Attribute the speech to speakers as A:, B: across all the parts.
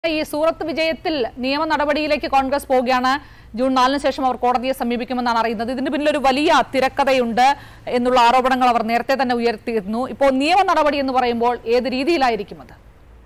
A: ഈ സൂറത്ത് വിജയത്തിൽ നിയമ നടപടിയിലേക്ക് കോൺഗ്രസ് പോവുകയാണ് ജൂൺ നാലിന് ശേഷം അവർ കോടതിയെ സമീപിക്കുമെന്നാണ് അറിയുന്നത് ഇതിന് പിന്നിൽ ഒരു വലിയ തിരക്കഥയുണ്ട് എന്നുള്ള ആരോപണങ്ങൾ അവർ നേരത്തെ തന്നെ ഉയർത്തിയിരുന്നു ഇപ്പോൾ നിയമ നടപടി എന്ന് പറയുമ്പോൾ ഏത് രീതിയിലായിരിക്കും അത്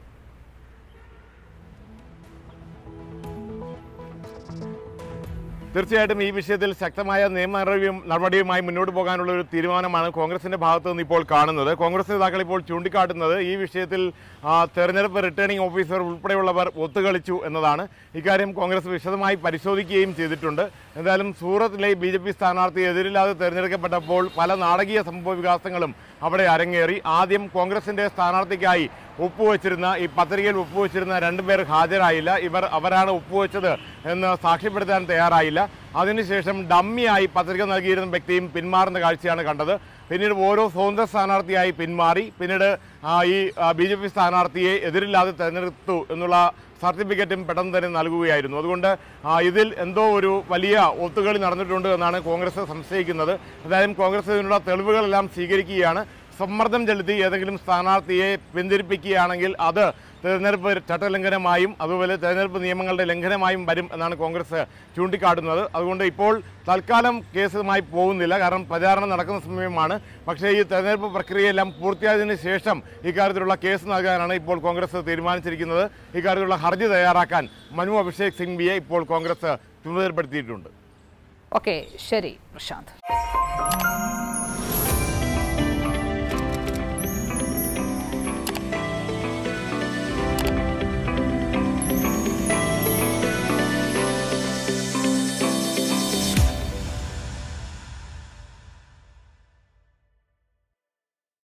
B: തീർച്ചയായിട്ടും ഈ വിഷയത്തിൽ ശക്തമായ നിയമ നടപടിയും നടപടിയുമായി മുന്നോട്ട് പോകാനുള്ള ഒരു തീരുമാനമാണ് കോൺഗ്രസിന്റെ ഭാഗത്തു നിന്ന് ഇപ്പോൾ കാണുന്നത് കോൺഗ്രസ് നേതാക്കൾ ഇപ്പോൾ ചൂണ്ടിക്കാട്ടുന്നത് ഈ വിഷയത്തിൽ ആ, തെരഞ്ഞെടുപ്പ് റിട്ടേണിംഗ് ഓഫീസർ ഉൾപ്പെടെയുള്ളവർ ഒത്തുകളിച്ചു എന്നതാണ് ഇക്കാര്യം കോൺഗ്രസ് വിശദമായി പരിശോധിക്കുകയും ചെയ്തിട്ടുണ്ട് എന്തായാലും സൂറത്തിലെ ബി ജെ പി സ്ഥാനാർത്ഥി എതിരില്ലാതെ തെരഞ്ഞെടുക്കപ്പെട്ടപ്പോൾ പല നാടകീയ സംഭവ വികാസങ്ങളും അവിടെ അരങ്ങേറി ആദ്യം കോൺഗ്രസിന്റെ സ്ഥാനാർത്ഥിക്കായി ഒപ്പുവെച്ചിരുന്ന ഈ പത്രികയിൽ ഒപ്പുവെച്ചിരുന്ന രണ്ടുപേർ ഹാജരായില്ല ഇവർ അവരാണ് ഒപ്പുവെച്ചത് എന്ന് സാക്ഷ്യപ്പെടുത്താൻ തയ്യാറായില്ല അതിനുശേഷം ഡമ്മിയായി പത്രിക നൽകിയിരുന്ന വ്യക്തിയും പിന്മാറുന്ന കാഴ്ചയാണ് കണ്ടത് പിന്നീട് ഓരോ സ്വതന്ത്ര സ്ഥാനാർത്ഥിയായി പിന്മാറി പിന്നീട് ആ, ഈ ബി ജെ പി സ്ഥാനാർത്ഥിയെ എതിരില്ലാതെ തെരഞ്ഞെടുത്തു എന്നുള്ള സർട്ടിഫിക്കറ്റും പെട്ടെന്ന് തന്നെ നൽകുകയായിരുന്നു അതുകൊണ്ട് ആ, ഇതിൽ എന്തോ ഒരു വലിയ ഒത്തുകളി നടന്നിട്ടുണ്ട് എന്നാണ് കോൺഗ്രസ് സംശയിക്കുന്നത് എന്തായാലും കോൺഗ്രസ് ഇതിനുള്ള തെളിവുകളെല്ലാം സ്വീകരിക്കുകയാണ് സമ്മർദ്ദം ചെലുത്തി ഏതെങ്കിലും സ്ഥാനാർത്ഥിയെ പിന്തിരിപ്പിക്കുകയാണെങ്കിൽ അത് തെരഞ്ഞെടുപ്പ് ചട്ടലംഘനമായും അതുപോലെ തെരഞ്ഞെടുപ്പ് നിയമങ്ങളുടെ ലംഘനമായും വരും എന്നാണ് കോൺഗ്രസ് ചൂണ്ടിക്കാട്ടുന്നത് അതുകൊണ്ട് ഇപ്പോൾ തൽക്കാലം കേസുമായി പോകുന്നില്ല കാരണം പ്രചാരണം നടക്കുന്ന സമയമാണ് പക്ഷേ ഈ തെരഞ്ഞെടുപ്പ് പ്രക്രിയയെല്ലാം പൂർത്തിയായതിനു ശേഷം ഇക്കാര്യത്തിലുള്ള കേസ് നൽകാനാണ് ഇപ്പോൾ കോൺഗ്രസ് തീരുമാനിച്ചിരിക്കുന്നത് ഇക്കാര്യത്തിലുള്ള ഹർജി തയ്യാറാക്കാൻ മനു അഭിഷേക് സിംഗ്വിയെ ഇപ്പോൾ കോൺഗ്രസ് ചുമതലപ്പെടുത്തിയിട്ടുണ്ട്
A: ഓക്കെ ശരി പ്രശാന്ത്